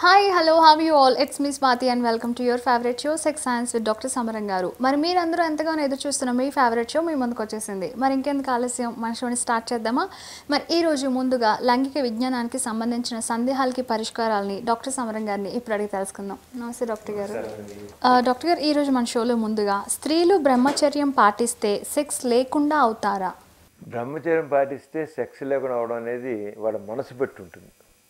hi hello how you all it's me Swathi and welcome to your favourite show sex science with doctor Samaram గారు మరి మీరందరూ ఎంతగానో ఎదురు చూస్తున్న మీ ఫేవరెట్ షో మీ ముందుకు వచ్చేసింది మరి ఇంకెందుకు ఆలస్యం మన షోని స్టార్ట్ చేద్దామా మరి ఈ రోజు ముందుగా లైంగిక విజ్ఞానానికి సంబంధించిన సందేహాలకి పరిష్కారాలని డాక్టర్ సమరం గారిని ఇప్పుడు అడిగి తెలుసుకుందాం నమస్తే డాక్టర్ గారు ఆ, డాక్టర్ గారు ఈ రోజు మన షోలో ముందుగా స్త్రీలు బ్రహ్మచర్యం పాటిస్తే సెక్స్ లేకుండా అవుతారా బ్రహ్మచర్యం పాటిస్తే సెక్స్ లేకుండా అవడం అనేది వాడు మనసు పెట్టి ఉంటుంది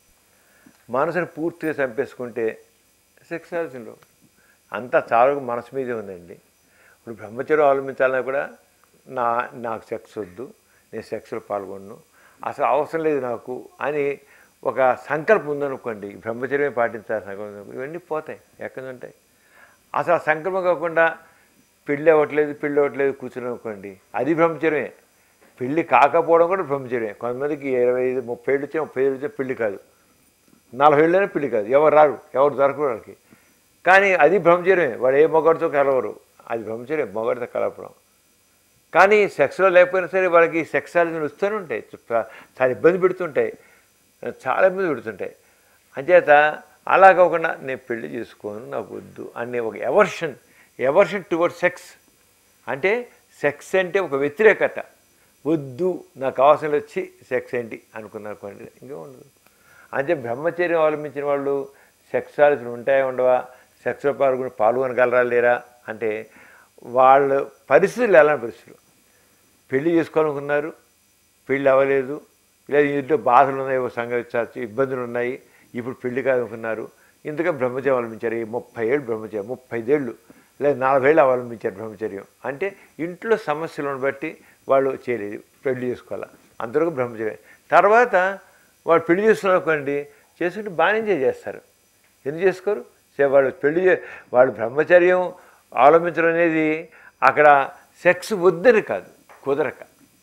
మనసుని పూర్తిగా చంపేసుకుంటే సెక్స్ ఆలోచనలో అంతా చాలా మనసు మీదే ఉందండి ఇప్పుడు బ్రహ్మచర్యం అవలంబించాలన్నా కూడా నా నాకు సెక్స్ వద్దు నేను సెక్స్లో పాల్గొన్ను అసలు అవసరం లేదు నాకు అని ఒక సంకల్పం ఉందనుకోండి బ్రహ్మచర్యమే పాటించాల్సిన సంకల్పం ఉందనుకో, ఇవన్నీ పోతాయి ఎక్కడ ఉంటాయి అసలు ఆ సంకల్పం కాకుండా పెళ్ళి అవ్వట్లేదు పెళ్ళి అవ్వట్లేదు కూర్చుని అనుకోండి అది బ్రహ్మచర్యమే పెళ్ళి కాకపోవడం కూడా బ్రహ్మచర్యమే కొంతమందికి ఇరవై ఐదు ముప్పై ఏళ్ళు వచ్చే ముప్పై ఏళ్ళు వచ్చే పెళ్ళి కాదు నలభై ఏళ్ళైనా పెళ్ళి కాదు ఎవరు రారు ఎవరు దొరకరు వాళ్ళకి కానీ అది బ్రహ్మచర్యమే వాడు ఏ మొగడితో కలవరు అది బ్రహ్మచర్యం మొగడితో కలపడం కానీ సెక్స్లో లేకపోయినా సరే వాళ్ళకి సెక్సాలజీలు వస్తూనే ఉంటాయి చ- చాలా ఇబ్బంది పెడుతుంటాయి చాలా ఇబ్బంది పెడుతుంటాయి అంచేత అలా కాకుండా నేను పెళ్లి చేసుకోను నాకు వద్దు అనే ఒక ఎవర్షన్ ఎవర్షన్ టువర్డ్ సెక్స్ అంటే సెక్స్ అంటే ఒక వ్యతిరేకత వద్దు నాకు అవసరం వచ్చి సెక్స్ ఏంటి అనుకున్నానుకోండి ఇంకా ఉండదు అంటే బ్రహ్మచర్యం అవలంబించిన వాళ్ళు సెక్స్ ఆలోచన ఉంటాయా ఉండవా సెక్స్లో పాల్గొని పాల్గొనగలరా లేరా అంటే వాళ్ళ పరిస్థితులు ఎలాంటి పరిస్థితులు పెళ్లి చేసుకోవాలనుకున్నారు పెళ్ళి అవ్వలేదు లేదా ఇంట్లో బాధలు ఉన్నాయి ఓ సంగతి చ- ఇబ్బందులు ఉన్నాయి ఇప్పుడు పెళ్లి కాదనుకున్నారు ఇంతగా బ్రహ్మచర్యం అవలంబించారు ఈ ముప్పై ఏళ్ళు బ్రహ్మచర్యం ముప్పైదేళ్ళు లేదా నలభై ఏళ్ళు అవలంబించారు బ్రహ్మచర్యం అంటే ఇంట్లో సమస్యలను బట్టి వాళ్ళు చేయలేదు పెళ్లి చేసుకోవాలి అంతవరకు బ్రహ్మచర్యం తర్వాత వాళ్ళు పెళ్లి చేసుకోవాలనుకోండి చేసుకుంటే బాగానే ఎంజాయ్ చేస్తారు ఎందుకు చేసుకోరు సే వాళ్ళు పెళ్లి చే- వాళ్ళు బ్రహ్మచర్యం అవలంబించడం అనేది అక్కడ సెక్స్ వద్దని కాదు కుదరక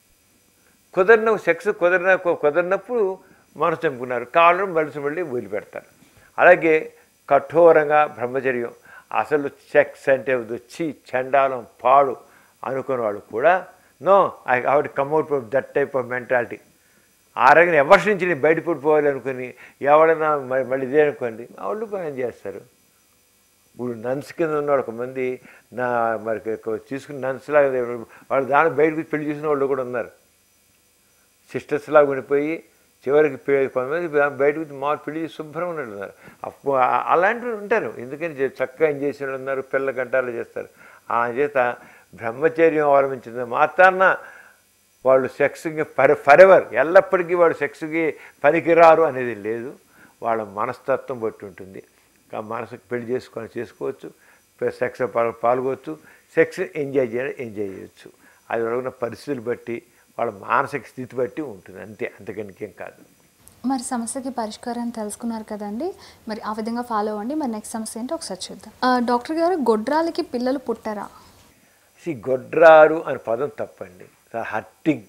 కుదరిన సెక్స్ కుదరిన కుదరినప్పుడు మనసు చంపుకున్నారు కావాలని మనసు మళ్ళీ వదిలిపెడతారు అలాగే కఠోరంగా బ్రహ్మచర్యం అసలు సెక్స్ అంటే వచ్చి చండాలం పాడు అనుకున్న వాళ్ళు కూడా no I have to come out from that type of mentality ఆ రకంగా ఎవరి నుంచి నేను బయటపడిపోవాలి అనుకుని ఎవడన్నా మ- మళ్ళీ ఇదే అనుకోండి వాళ్ళు పని చేస్తారు ఇప్పుడు నన్స్ కింద ఉన్నాడు ఒక మంది నా మరి తీసుకుని నన్స్ లాగా వాళ్ళు దాని బయటకు పెళ్లి చేసిన వాళ్ళు కూడా ఉన్నారు సిస్టర్స్ లాగా ఉండిపోయి చివరికి పె- కొంతమంది బయటకు మామూలు పెళ్లి చేసి శుభ్రంగా ఉన్నట్టు ఉన్నారు అప్పు ఆ- అలాంటివి ఉంటారు ఎందుకని చే- చక్కగా ఏం చేసిన వాళ్ళు ఉన్నారు పిల్ల గంటలు చేస్తారు ఆ చేత బ్రహ్మచర్యం అవలంబించిన మాత్రాన వాళ్ళు సెక్స్కి ఫర్ ఫరెవర్ ఎల్లప్పటికీ వాళ్ళు సెక్స్కి పనికిరారు అనేది లేదు వాళ్ళ మనస్తత్వం బట్టి ఉంటుంది ఆ మనసుకు పెళ్లి చేసుకొని చేసుకోవచ్చు సెక్స్ పాల్గొవచ్చు సెక్స్ ఎంజాయ్ చేయాలి ఎంజాయ్ చేయొచ్చు అది ఉన్న పరిస్థితులు బట్టి వాళ్ళ మానసిక స్థితి బట్టి ఉంటుంది అంతే అంతకని ఇంకేం కాదు మరి సమస్యకి పరిష్కారం తెలుసుకున్నారు కదండి మరి ఆ విధంగా ఫాలో అవ్వండి మరి నెక్స్ట్ సమస్య ఏంటో ఒకసారి చూద్దాం ఆ, డాక్టర్ గారు గొడ్రాలకి పిల్లలు పుట్టరా సి గొడ్రారు అనే పదం తప్పండి హట్టింగ్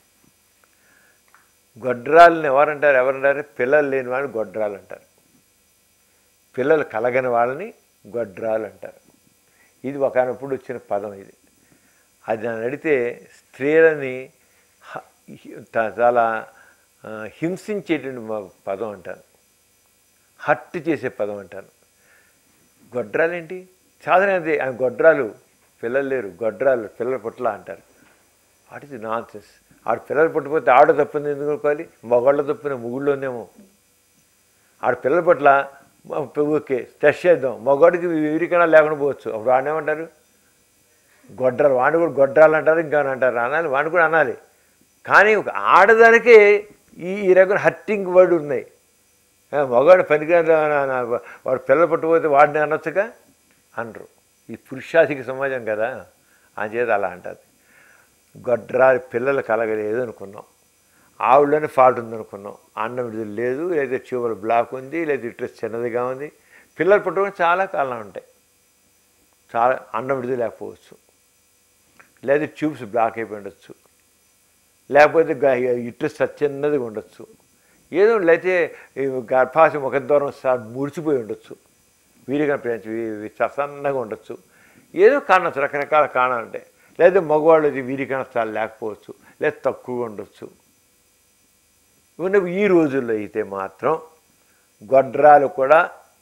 గొడ్రాలని ఎవరంటారు ఎవరంటారు పిల్లలు లేని వాళ్ళని గొడ్రాలు అంటారు పిల్లలు కలగని వాళ్ళని గొడ్రాలు అంటారు ఇది ఒకనప్పుడు వచ్చిన పదం ఇది అది నన్ను అడిగితే స్త్రీలని హ- హి- త- చాలా ఆ, హింసించేటువంటి మ- పదం అంటాను హట్ చేసే పదం అంటాను గొడ్రాలేంటి సాధన అదే ఆ గొడ్రాలు పిల్లలు లేరు గొడ్రాలు పిల్లల పుట్ల అంటారు వాట్ ఇస్ నాన్ సెన్స్ ఆడు పిల్లలు పుట్టకపోతే ఆడ తప్పింది ఎందుకు అనుకోవాలి మగవాళ్ళ తప్పిన ముగుళ్ళోనేమో ఆడ పిల్లల పట్ల మ- ఓకే టెస్ట్ చేద్దాం మగవాడికి వీరికైనా లేకుండా పోవచ్చు అప్పుడు వాడినేమంటారు గొడ్రాలు వాడిని కూడా గొడ్రాలు అంటారు ఇంకా అంటారు అనాలి వాడిని కూడా అనాలి కానీ ఒక ఆడదానికే ఈ ఈ రకమైన హర్టింగ్ వర్డ్ ఉన్నాయి ఆ, మగవాడు పనికిరాని నా- నా- వాడు పిల్లలు పట్టుకుపోతే వాడిని అనొచ్చుగా అనరు ఈ పురుషాధిక సమాజం కదా చేత అలా అంటారు గొడ్రాలి పిల్లలు కలగలేదు అనుకున్నాం ఆవిడలోనే ఫాల్ట్ ఉందనుకున్నాం అన్నం విడుదల లేదు లేదా చివరి బ్లాక్ ఉంది లేదా ఇట్లా చిన్నదిగా ఉంది పిల్లలు పుట్టుకొని చాలా కాలం ఉంటాయి చాలా అన్నం విడుదల లేకపోవచ్చు లేదా ట్యూబ్స్ బ్లాక్ అయిపోయి ఉండొచ్చు లేకపోతే ఇట్లు చిన్నదిగా ఉండొచ్చు ఏదో లేకపోతే ఈ గర్భాశయం ఒక దూరం సా- మురిచిపోయి ఉండొచ్చు వీరిగా పెంచి సన్నగా ఉండొచ్చు ఏదో కారణం రకరకాల కారణాలు ఉంటాయి లేదా మగవాళ్ళది వీరికన్నా చాలా లేకపోవచ్చు లేదా తక్కువగా ఉండొచ్చు ఉన్న ఈ రోజుల్లో అయితే మాత్రం గొడ్రాలు కూడా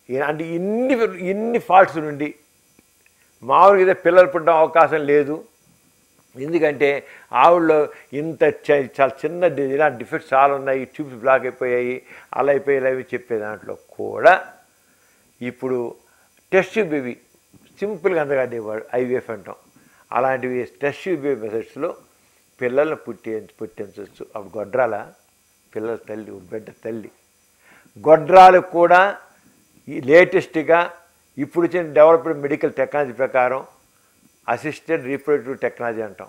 ఈ- అంటే ఇన్ని ఇన్ని ఫాల్ట్స్ నుండి మామూలుగా అయితే పిల్లలు పుట్టడం అవకాశం లేదు ఎందుకంటే ఆవిడలో ఇంత చ- చాలా చిన్న డి- ఇలాంటి డిఫెక్ట్స్ చాలా ఉన్నాయి ట్యూబ్స్ బ్లాక్ అయిపోయాయి అలా అయిపోయి ఇలా అయిపోయి చెప్పే దాంట్లో కూడా ఇప్పుడు టెస్ట్ బేబీ సింపుల్గా అంతగా వాడు ఐవీఎఫ్ అంటాం అలాంటివి టెస్ట్ బేబీ మెథడ్స్లో పిల్లల్ని పుట్టి పుట్టించవచ్చు అప్పుడు గొడ్రాల పిల్లల తల్లి బిడ్డ తల్లి గొడ్రాలు కూడా ఈ లేటెస్ట్గా ఇప్పుడు వచ్చిన డెవలప్డ్ మెడికల్ టెక్నాలజీ ప్రకారం అసిస్టెడ్ రీప్రొడక్టివ్ టెక్నాలజీ అంటాం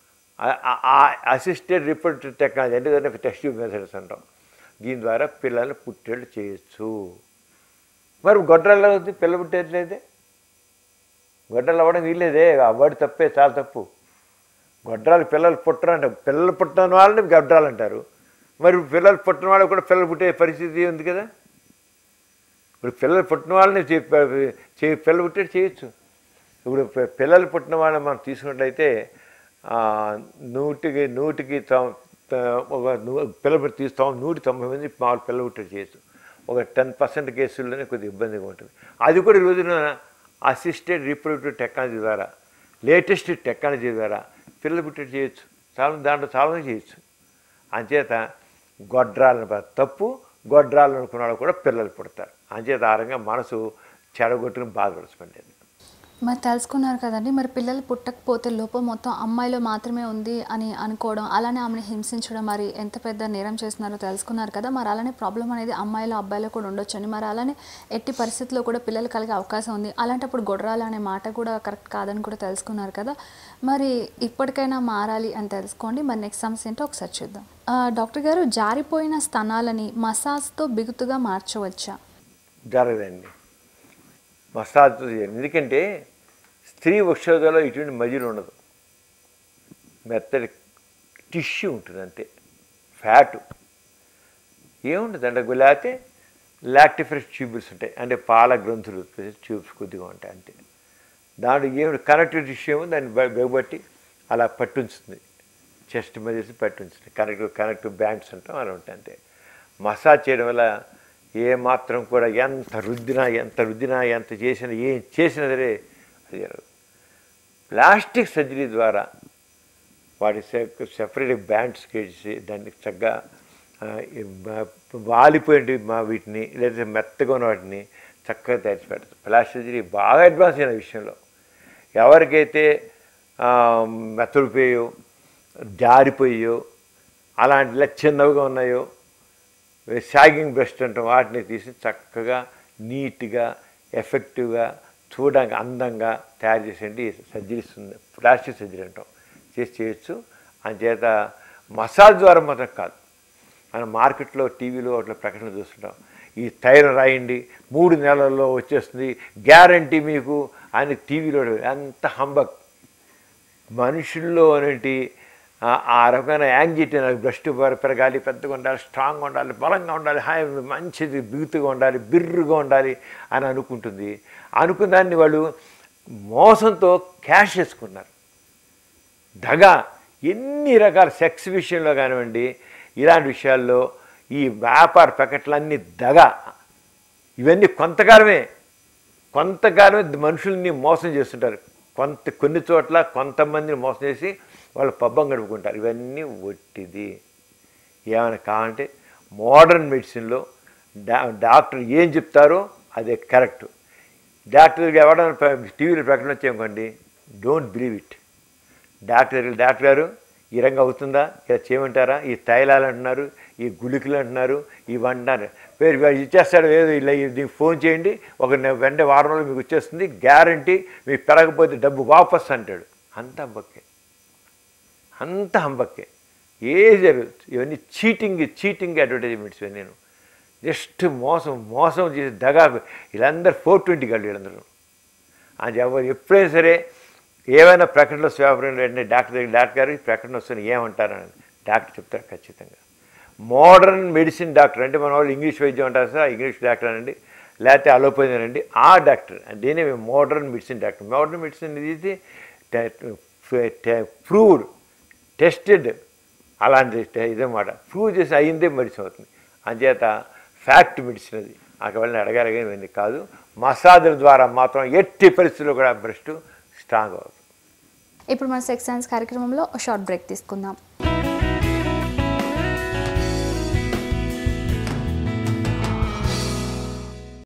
ఆ అసిస్టెడ్ రీప్రొడక్టివ్ టెక్నాలజీ అంటే దాన్ని టెస్ట్ మెథడ్స్ అంటాం దీని ద్వారా పిల్లల్ని పుట్టేళ్ళు చేయొచ్చు మరి గొడ్రాలు అవుతుంది పిల్ల పుట్టేట్లయితే గొడ్రాలు అవ్వడం వీల్లేదే అవ్వడు తప్పే చాలా తప్పు గొడ్రాలు పిల్లలు పుట్టరు అంటే పిల్లలు పుట్టని వాళ్ళని గొడ్రాలు అంటారు మరి పిల్లలు పుట్టిన వాళ్ళకి కూడా పిల్లలు పుట్టే పరిస్థితి ఉంది కదా ఇప్పుడు పిల్లలు పుట్టిన వాళ్ళని చే- చే పిల్లలు పుట్టేది చేయొచ్చు ఇప్పుడు పి- పిల్లలు పుట్టిన వాళ్ళని మనం తీసుకున్నట్లయితే ఆ, నూటికి నూటికి తొం- త- ఒక నూ- పిల్లలు తీస్తాం నూటి తొంభై మంది మామూలు పిల్లలు పుట్టేది చేయొచ్చు ఒక టెన్ పర్సెంట్ కేసుల్లోనే కొద్దిగా ఇబ్బందిగా ఉంటుంది అది కూడా ఈ రోజున అసిస్టెడ్ రీప్రొడక్టివ్ టెక్నాలజీ ద్వారా లేటెస్ట్ టెక్నాలజీ ద్వారా పిల్లలు పుట్టేది చేయొచ్చు చాలా దాంట్లో చాలా చేయొచ్చు అంచేత గొడ్రాలను ప- తప్పు గొడ్రాలు అనుకున్న వాళ్ళు కూడా పిల్లలు పుడతారు అంచేత ఆ రకంగా మనసు చెడగొట్టుకుని బాధపడుచుకుంటుంది మరి తెలుసుకున్నారు కదండి మరి పిల్లలు పుట్టకపోతే లోపం మొత్తం అమ్మాయిలో మాత్రమే ఉంది అని అనుకోవడం అలానే ఆమెను హింసించడం మరి ఎంత పెద్ద నేరం చేస్తున్నారో తెలుసుకున్నారు కదా మరి అలానే ప్రాబ్లం అనేది అమ్మాయిలో అబ్బాయిలో కూడా ఉండొచ్చని మరి అలానే ఎట్టి పరిస్థితుల్లో కూడా పిల్లలు కలిగే అవకాశం ఉంది అలాంటప్పుడు గొడ్రాలు అనే మాట కూడా కరెక్ట్ కాదని కూడా తెలుసుకున్నారు కదా మరి ఇప్పటికైనా మారాలి అని తెలుసుకోండి మరి నెక్స్ట్ సమస్య ఏంటో ఒకసారి చూద్దాం ఆ, డాక్టర్ గారు జారిపోయిన స్తనాలని మసాజ్తో బిగుతుగా మార్చవచ్చా జరగదండి మసాజ్ చేయాలి ఎందుకంటే స్త్రీ వృక్షోదలో ఇటువంటి మజిలు ఉండదు మెత్తడి టిష్యూ ఉంటుంది అంతే ఫ్యాటు ఏముంటుంది అంటే లేకపోతే లాక్టిఫరెస్ ట్యూబ్స్ ఉంటాయి అంటే పాల గ్రంథులు ట్యూబ్స్ కొద్దిగా ఉంటాయి అంతే దాంట్లో ఏమిటి కనెక్టివ్ టిష్యూ ఏమో దాన్ని బ- బిగబట్టి అలా పట్టుంచుతుంది చెస్ట్ మీద వేసి పట్టుంచుతుంది కనెక్టివ్ కనెక్టివ్ బ్యాండ్స్ అంటాం అలా ఉంటాయి అంతే మసాజ్ చేయడం వల్ల ఏ మాత్రం కూడా ఎంత రుద్దినా ఎంత రుద్దినా ఎంత చేసినా ఏం చేసినా సరే అది జరగదు ప్లాస్టిక్ సర్జరీ ద్వారా వాటి సెపరేట్ బ్యాండ్స్ కేసి దాన్ని చక్కగా ఆ, ఈ బ- వాలిపోయిన మా వీటిని లేదా మెత్తగా ఉన్న వాటిని చక్కగా తెరిచి పెడతారు ప్లాస్టిక్ సర్జరీ బాగా అడ్వాన్స్ అయిన విషయంలో ఎవరికైతే ఆ, మెత్తడిపోయో జారిపోయో అలాంటి చిన్నవిగా ఉన్నాయో షాగింగ్ బ్రెస్ట్ అంటాం వాటిని తీసి చక్కగా నీట్గా ఎఫెక్టివ్గా చూడడానికి అందంగా తయారు చేసేది సర్జరీస్ ఉంది ప్లాస్టిక్ సర్జరీ అంటాం చేసి చేయొచ్చు అంచేత మసాజ్ ద్వారా మాత్రం కాదు మనం మార్కెట్లో టీవీలో అట్లా ప్రకటన చూస్తుంటాం ఈ తైర రాయండి మూడు నెలల్లో వచ్చేస్తుంది గ్యారంటీ మీకు అని టీవీలో ఎంత హంబక్ మనుషుల్లో అనేటి ఆ- ఆ రకమైన యాంగ్జైటీ నాకు బ్రస్ట్ పెరగాలి పెద్దగా ఉండాలి స్ట్రాంగ్గా ఉండాలి బలంగా ఉండాలి హాయ్ మంచిది బిగుతుగా ఉండాలి బిర్రుగా ఉండాలి అని అనుకుంటుంది అనుకున్న దాన్ని వాళ్ళు మోసంతో క్యాష్ చేసుకున్నారు దగ ఎన్ని రకాల సెక్స్ విషయంలో కానివ్వండి ఇలాంటి విషయాల్లో ఈ వ్యాపార ప్రకటనలన్నీ దగ ఇవన్నీ కొంతకాలమే కొంతకాలమే మనుషుల్ని మోసం చేస్తుంటారు కొంత కొన్ని చోట్ల కొంతమందిని మోసం చేసి వాళ్ళు పబ్బం గడుపుకుంటారు ఇవన్నీ ఒట్టిది ఏమైనా కావాలంటే మోడర్న్ మెడిసిన్లో డా డాక్టర్ ఏం చెప్తారో అదే కరెక్ట్ డాక్టర్ ఎవరైనా ప్ర- టీవీలో ప్రకటన వచ్చాయనుకోండి డోంట్ బిలీవ్ ఇట్ డాక్టర్ దగ్గర, డాక్టర్ గారు ఈ రంగు అవుతుందా ఇలా చేయమంటారా ఈ తైలాలు అంటున్నారు ఈ గుళికలు అంటున్నారు ఇవి అంటున్నారు పేరు వాడు ఇచ్చేస్తాడు ఏదో ఇలా దీనికి ఫోన్ చేయండి ఒక నె- వెంటనే వారం రోజులు మీకు వచ్చేస్తుంది గ్యారంటీ మీకు పెరగకపోతే డబ్బు వాపస్ అంటాడు అంత హంబక్కే అంత హంబక్కే ఏ జరుగుతుంది ఇవన్నీ చీటింగ్ చీటింగ్ అడ్వర్టైజ్మెంట్స్ ఇవన్నీ నేను జస్ట్ మోసం మోసం చేసి దగా వీళ్ళందరూ ఫోర్ ట్వంటీ గళ్ళు వీళ్ళందరూ అది ఎవరు ఎప్పుడైనా సరే ఏమైనా ప్రకటనలో వ్యాపారం వెంటనే డాక్టర్ దగ్గర డాక్టర్ గారు ఈ ప్రకటన వస్తుంది ఏమంటారని డాక్టర్ చెప్తారు ఖచ్చితంగా మోడర్న్ మెడిసిన్ డాక్టర్ అంటే మన వాళ్ళు ఇంగ్లీష్ వైద్యం అంటారు సార్ ఇంగ్లీష్ డాక్టర్ అనండి లేకపోతే అలోపతి అనండి ఆ డాక్టర్ దీనే మేము modern medicine doctor modern medicine ఇది ప్రూవ్డ్ టెస్టెడ్ అలాంటి టె- ఇదన్నమాట ప్రూవ్ చేసి అయిందే మెడిసిన్ అవుతుంది అంచేత ఫ్యాక్ట్ మెడిసిన్ అది అక్కడ వెళ్ళి అడగారు కానీ ఇవన్నీ కాదు మసాజుల ద్వారా మాత్రం ఎట్టి పరిస్థితుల్లో కూడా బ్రెస్ట్ స్ట్రాంగ్ అవుతుంది ఇప్పుడు మన సెక్స్ సైన్స్ కార్యక్రమంలో షార్ట్ బ్రేక్ తీసుకుందాం